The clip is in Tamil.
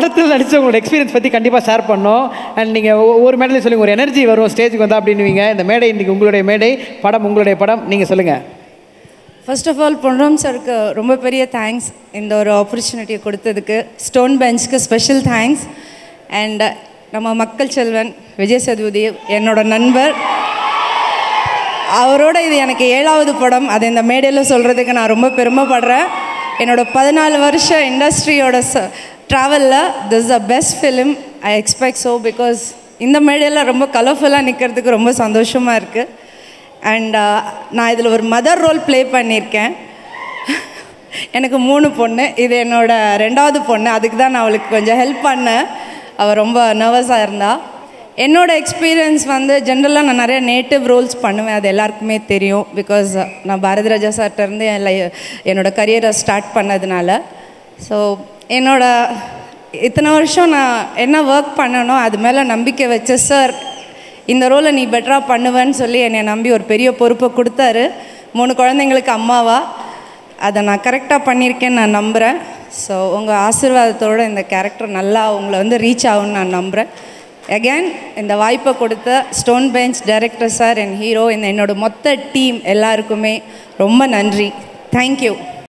படத்தில் நடித்த உங்களோட எக்ஸ்பீரியன்ஸ் பற்றி கண்டிப்பாக ஷேர் பண்ணோம் அண்ட் நீங்கள் ஒரு மேடையில் சொல்லுங்கள் ஒரு எனர்ஜி வரும் ஸ்டேஜுக்கு வந்தா அப்படின்னுவீங்க இந்த மேடை இன்றைக்கி உங்களுடைய மேடை படம் உங்களுடைய படம் நீங்கள் சொல்லுங்கள் ஃபர்ஸ்ட் ஆஃப் ஆல் பொன்ராம் சாருக்கு ரொம்ப பெரிய தேங்க்ஸ் இந்த ஒரு ஆப்பர்ச்சுனிட்டியை கொடுத்ததுக்கு ஸ்டோன் பெஞ்ச்க்கு ஸ்பெஷல் தேங்க்ஸ் அண்ட் நம்ம மக்கள் செல்வன் விஜய் சேதுபதி என்னோட நண்பர் அவரோட இது எனக்கு ஏழாவது படம் அது இந்த மேடையில் சொல்கிறதுக்கு நான் ரொம்ப பெருமைப்படுறேன் என்னோட பதினாலு வருஷம் இண்டஸ்ட்ரியோட ச ட்ராவலில் this a best film I expect so because இந்த மேடையில் ரொம்ப கலர்ஃபுல்லாக நிற்கிறதுக்கு ரொம்ப சந்தோஷமாக இருக்குது அண்ட் நான் இதில் ஒரு மதர் ரோல் ப்ளே பண்ணியிருக்கேன் எனக்கு மூணு பொண்ணு இது என்னோட ரெண்டாவது பொண்ணு அதுக்கு தான் நான் அவளுக்கு கொஞ்சம் ஹெல்ப் பண்ணேன் அவள் ரொம்ப நர்வஸாக இருந்தா என்னோட எக்ஸ்பீரியன்ஸ் வந்து ஜென்ரலாக நான் நிறைய நேட்டிவ் ரோல்ஸ் பண்ணுவேன் அது எல்லாருக்குமே தெரியும் பிகாஸ் நான் பாரதி ராஜா சார்ட்ட இருந்து என் லை என்னோட கரியரை ஸ்டார்ட் பண்ணதுனால ஸோ என்னோட இத்தனை வருஷம் நான் என்ன ஒர்க் பண்ணனோ அது மேலே நம்பிக்கை வச்ச சார் இந்த ரோலை நீ பெட்டராக பண்ணுவேன்னு சொல்லி என்னை நம்பி ஒரு பெரிய பொறுப்பை கொடுத்தாரு மூணு குழந்தைங்களுக்கு அம்மாவா அதை நான் கரெக்டாக பண்ணியிருக்கேன்னு நான் நம்புகிறேன் ஸோ உங்கள் ஆசீர்வாதத்தோட இந்த கேரக்டர் நல்லா உங்களை வந்து ரீச் ஆகும்னு நான் நம்புகிறேன் அகேன் இந்த வாய்ப்பை கொடுத்த ஸ்டோன் பெஞ்ச் டைரக்டர் சார் என் ஹீரோ இந்த என்னோட மொத்த டீம் எல்லாருக்குமே ரொம்ப நன்றி தேங்க்யூ